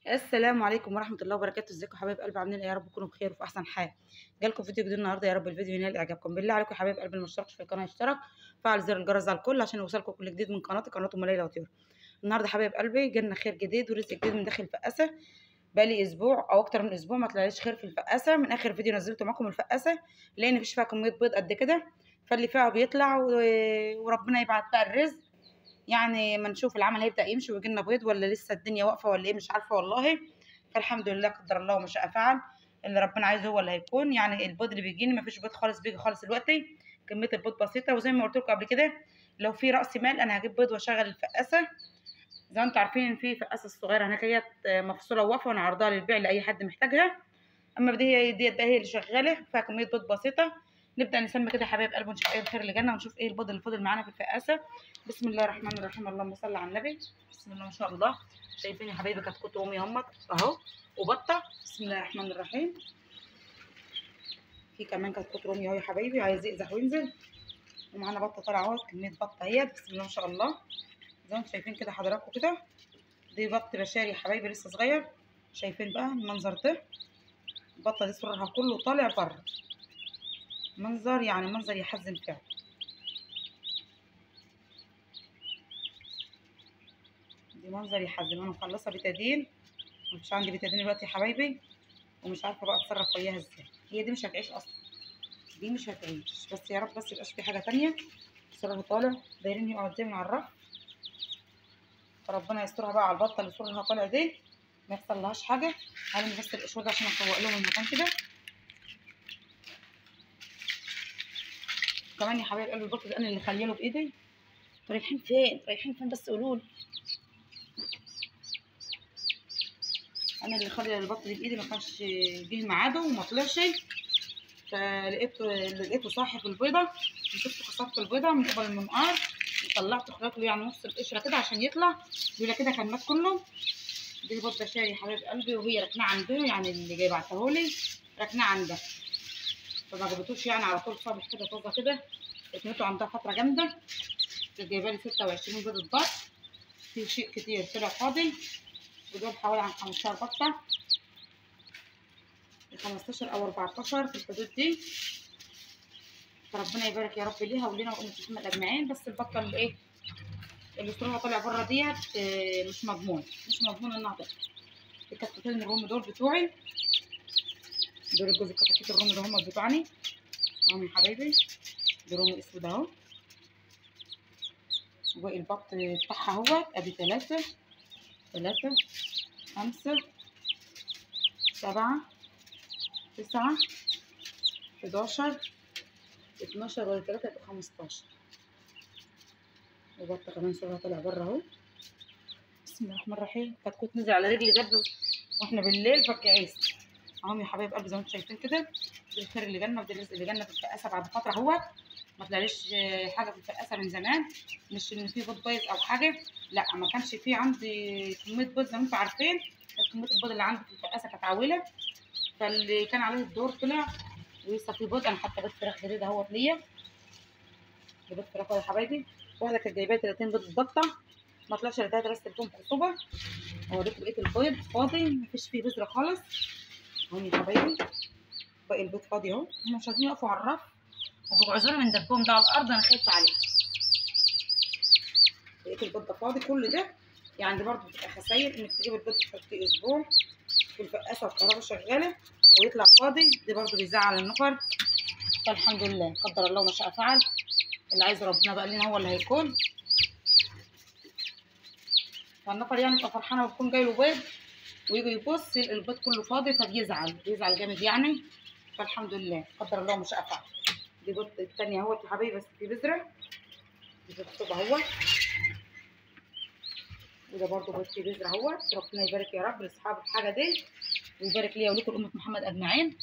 السلام عليكم ورحمه الله وبركاته ازيكم حبايب قلبي عاملين ايه يا رب تكونوا بخير وفي احسن حال جالكم فيديو جديد النهارده يا رب الفيديو ينال اعجابكم بالله عليكم يا حبايب قلبي اللي ما اشتركش في القناه يشترك فعل زر الجرس على الكل عشان يوصلكم كل جديد من قناتي قناه ام ليلى وطيور النهارده حبايب قلبي جالنا خير جديد ورزق جديد من داخل الفقاسه بقالي اسبوع او اكتر من اسبوع ما طلعليش خير في الفقاسه من اخر فيديو نزلته معاكم الفقاسه لان مفيش فيها كميه بيض قد كده فاللي فيها بيطلع و... وربنا يبعت بقى الرزق يعني ما نشوف العمل هيبدا يمشي ويجي لنا بيض ولا لسه الدنيا واقفه ولا ايه مش عارفه والله فالحمد لله قدر الله وما شاء فعل اللي ربنا عايزه هو اللي هيكون يعني البيض اللي بيجيني مفيش بيض خالص بيجي خالص دلوقتي كميه البيض بسيطه وزي ما قلت لكم قبل كده لو في راس مال انا هجيب بيض واشغل الفقاسه زي ما انتم عارفين ان في فقاسه الصغيره هناك هي مفصوله وواقفه وانا عارضاها للبيع لاي حد محتاجها اما دي هي ديت بقى هي اللي شغاله فيها كميه بيض بسيطه نبدا نسمي كده حبايب قلب ونشوف ايه الخير اللي جالنا ونشوف ايه البيض اللي فضل معانا في الفقاسه بسم الله الرحمن الرحيم اللهم صل على النبي بسم الله ما شاء الله شايفين يا حبايبي كتكوت امي همت اهو وبطه بسم الله الرحمن الرحيم في كمان كتكوت رومي اهو يا حبايبي عايز يقزح وينزل ومعانا بطه طالعه اهو كميه بطه اهي بسم الله ما شاء الله زي ما انتم شايفين كده حضراتكم كده دي بط بشاري يا حبايبي لسه صغير شايفين بقى المنظر ده البطه دي سرها كله طالع بره منظر يعني منظر يحزن فعلا دي منظر يحزن انا مخلصه بتادين مفيش عندي بتادين دلوقتي يا حبايبي ومش عارفه بقى اتصرف وياها ازاي هي دي مش هتعيش اصلا دي مش هتعيش بس يا رب بس يبقاش في حاجه تانية سرها طالع دايرين يقعد زي من على الرف فربنا يسترها بقى على البطه اللي سرها طالع دي ما يحصل لهاش حاجه هعمل بس القشور ده عشان افوق لهم المكان كده كمان يا حبايب قلبي البط ده انا اللي خليله بايدي رايحين فين رايحين فين بس قولوا لي انا اللي خلي البط دي بايدي ما كانش جه ميعاده وما طلعش فلقيته لقيته صاحي في البيضه مسكت كسرت البيضه من قبل المنقار وطلعت خرجت له يعني نص القشره كده عشان يطلع يقول كده كان مات كله دي البط بشاري يا حبايب قلبي وهي ركناه عنده يعني اللي جاي بعتهولي ركناه عندها فما جابتوش يعني على طول صابح كده طازه كده ركنته عندها فتره جامده كانت جايبه لي 26 بيضه بط في شيء كتير طلع فاضي ودول حوالي عن 15 بطه 15 او 14 في الحدود دي فربنا يبارك يا رب ليها ولينا وام محمد اجمعين بس البطه اللي ايه اللي سرها طالع بره ديت مش مضمون مش مضمون انها تطلع الكتكوتين الرومي دول بتوعي دول الجوز الكتاكيت الرومي اللي هم بتوعني اهم يا حبايبي ده رومي اسود اهو وباقي البط بتاعها اهوت ادي ثلاثة ثلاثة خمسة سبعة تسعة حداشر اتناشر ولا تلاتة يبقى خمستاشر وبطة كمان صورها طالع بره اهو بسم الله الرحمن الرحيم كتكوت نزل على رجلي جد واحنا بالليل فك عيس اهم يا حبايب قلبي زي ما انتم شايفين كده دي الخير اللي جالنا ودي الرزق اللي جالنا في الفقاسه بعد فتره اهوت ما طلعليش حاجه في الفقاسه من زمان مش ان في بيض بايظ او حاجه لا ما كانش في عندي كميه بيض زي ما انتم عارفين كانت كميه البيض اللي عندي في الفقاسه كانت عويله فاللي كان عليه الدور طلع ولسه في بيض انا حاطه بيض فراخ جديد اهوت ليا بيض فراخ يا حبايبي واحده كانت جايبه 30 بيض بطه ما طلعش الا تلاته بس تليفون خصوبه اوريكم بقيه البيض فاضي مفيش فيه بذره خالص اهو يا حبايبي باقي البيض فاضي اهو هم مش عايزين يقفوا على الرف وبيعذروا من دبهم ده على الارض انا خايفه عليه لقيت البيض ده فاضي كل ده يعني برضه بتبقى خساير انك تجيب البيض تحطيه اسبوع في الفقاسه والكهرباء شغاله ويطلع فاضي دي برضه بيزعل النفر فالحمد لله قدر الله ما شاء فعل اللي عايز ربنا بقى لنا هو اللي هيكون فالنفر يعني يبقى فرحانه ويكون جاي له بيض ويجي يبص يلقى البيض كله فاضي فبيزعل بيزعل جامد يعني فالحمد لله قدر الله ما شاء فعل دي بيض التانية اهوت يا حبيبي بس في بذرة دي بتطلب اهوت وده برضه بيض في بذرة اهوت ربنا يبارك يا رب لاصحاب الحاجة دي ويبارك ليا ولكم أمة محمد أجمعين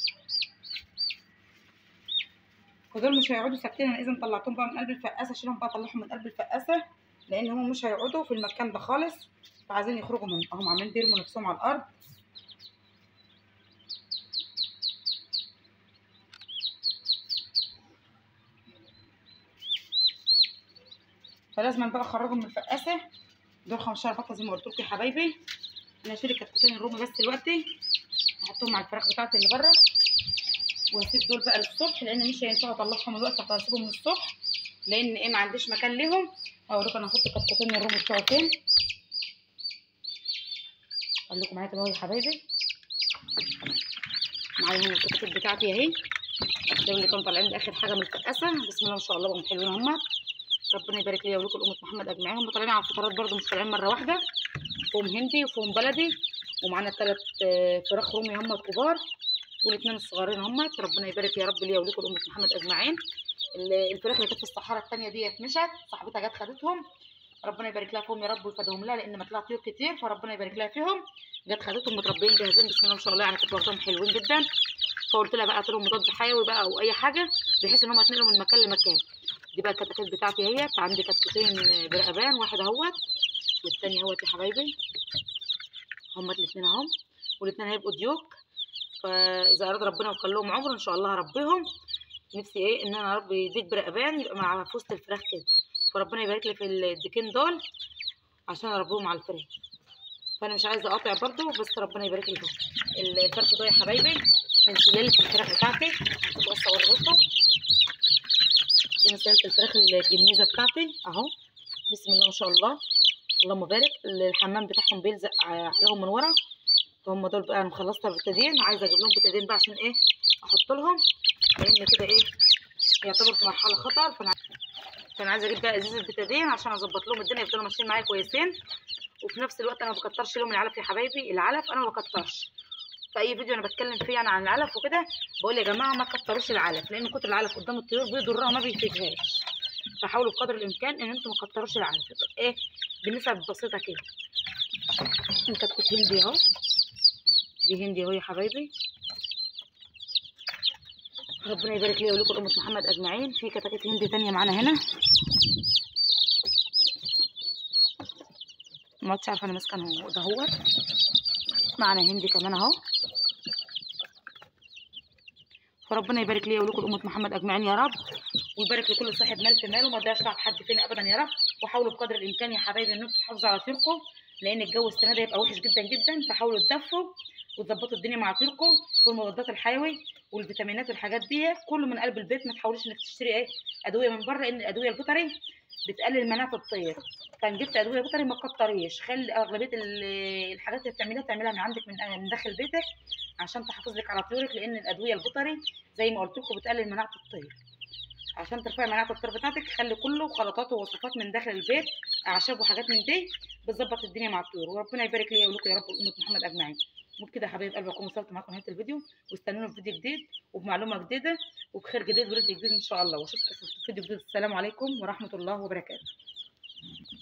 ودول مش هيقعدوا ساكتين انا اذا طلعتهم بقى من قلب الفقاسة اشيلهم بقى اطلعهم من قلب الفقاسة لان هم مش هيقعدوا في المكان ده خالص فعايزين يخرجوا منه اهم عاملين بيرموا نفسهم على الارض فلازم بقى اخرجهم من الفقاسه دول 15 بطه زي ما قلت لكم يا حبايبي انا هشيل الكتكوتين الرومي بس دلوقتي احطهم مع الفراخ بتاعتي اللي بره وهسيب دول بقى للصبح لان مش هينفع اطلعهم الوقت هسيبهم للصبح لان ايه ما عنديش مكان ليهم هوريكم انا هحط الكتكوتين الرومي بتوعي فين خليكم معايا كده اهو يا حبايبي معايا هنا الكتكوت بتاعتي اهي دول اللي كانوا طالعين اخر حاجه من الفقاسه بسم الله ما شاء الله بقوا حلوين هم ربنا يبارك لي ولكم امه محمد اجمعين هم طالعين على الفطارات برده مش طالعين مره واحده فوم هندي وفوم بلدي ومعانا ثلاث فراخ رومي هم الكبار والاثنين الصغيرين هم ربنا يبارك يا رب ليا ولكم امه محمد اجمعين الفراخ اللي كانت في الصحراء الثانيه ديت مشت صاحبتها جت خدتهم ربنا يبارك لها فيهم يا رب ويفادهم لها لان ما طلع طيور كتير فربنا يبارك لها فيهم جت خدتهم متربيين جاهزين بسم الله ما شاء الله يعني كنت واخدهم حلوين جدا فقلت لها بقى لهم مضاد حيوي بقى او اي حاجه بحيث ان هم يتنقلوا من مكان لمكان دي بقى الكتاكيت بتاعتي اهي عندي كتكوتين برقبان واحد اهوت والتاني اهوت يا حبايبي هما الاثنين اهم والاثنين هيبقوا ديوك فاذا اراد ربنا وكان لهم عمر ان شاء الله هربيهم نفسي ايه ان انا اربي ديك برقبان يبقى مع في وسط الفراخ كده فربنا يبارك لي في الديكين دول عشان اربيهم على الفراخ فانا مش عايزه اقاطع برضو بس ربنا يبارك لي فيهم الفرخ ده يا حبايبي من سلاله الفراخ بتاعتي هشوف بس اوريكم دي من سلاله الفراخ الجميزه بتاعتي اهو بسم الله ما شاء الله اللهم بارك الحمام بتاعهم بيلزق عليهم من ورا فهم دول بقى انا خلصت بتادين عايزه اجيب لهم بتادين بقى عشان ايه احط لهم لان كده ايه يعتبر في مرحله خطر فانا فانا عايزه اجيب بقى ازازه بتادين عشان اظبط لهم الدنيا يفضلوا ماشيين معايا كويسين وفي نفس الوقت انا ما بكترش لهم العلف يا حبايبي العلف انا ما بكترش في اي فيديو انا بتكلم فيه يعني عن العلف وكده بقول يا جماعه ما تكتروش العلف لان كتر العلف قدام الطيور بيضرها ما بيفيدهاش فحاولوا بقدر الامكان ان انتم ما تكتروش العلف ايه بنسب بسيطه كده الكتكوت هندي اهو دي هندي اهو يا حبايبي ربنا يبارك لي ولكم امه محمد اجمعين في كتاكيت هندي تانية معانا هنا ما عادش عارفه انا ماسكه اهو ده هو معانا هندي كمان اهو فربنا يبارك لي ولكم امه محمد اجمعين يا رب ويبارك لكل صاحب مال في ماله وما تضيعش تعب حد فينا ابدا يا رب وحاولوا بقدر الامكان يا حبايبي ان انتم تحافظوا على طيوركم لان الجو السنه ده هيبقى وحش جدا جدا فحاولوا تدفوا وتظبطوا الدنيا مع طيوركم والمضادات الحيوي والفيتامينات والحاجات دي كله من قلب البيت ما تحاولوش انك تشتري ايه ادويه من بره لان الادويه البيطري بتقلل مناعه الطير فان جبت ادويه بيطري ما تكتريش خلي اغلبيه الحاجات اللي بتعمليها تعملها من عندك من من داخل بيتك عشان تحافظ لك على طيورك لان الادويه البيطري زي ما قلت لكم بتقلل مناعه الطير عشان ترفعي مناعه الطير بتاعتك خلي كله خلطات ووصفات من داخل البيت اعشاب وحاجات من دي بتظبط الدنيا مع الطيور وربنا يبارك لي ولكم يا رب امه محمد اجمعين وبكده يا حبايب قلبي اكون وصلت معاكم نهايه الفيديو واستنونا في فيديو جديد وبمعلومه جديده وبخير جديد ورزق جديد ان شاء الله واشوفكم في فيديو جديد السلام عليكم ورحمه الله وبركاته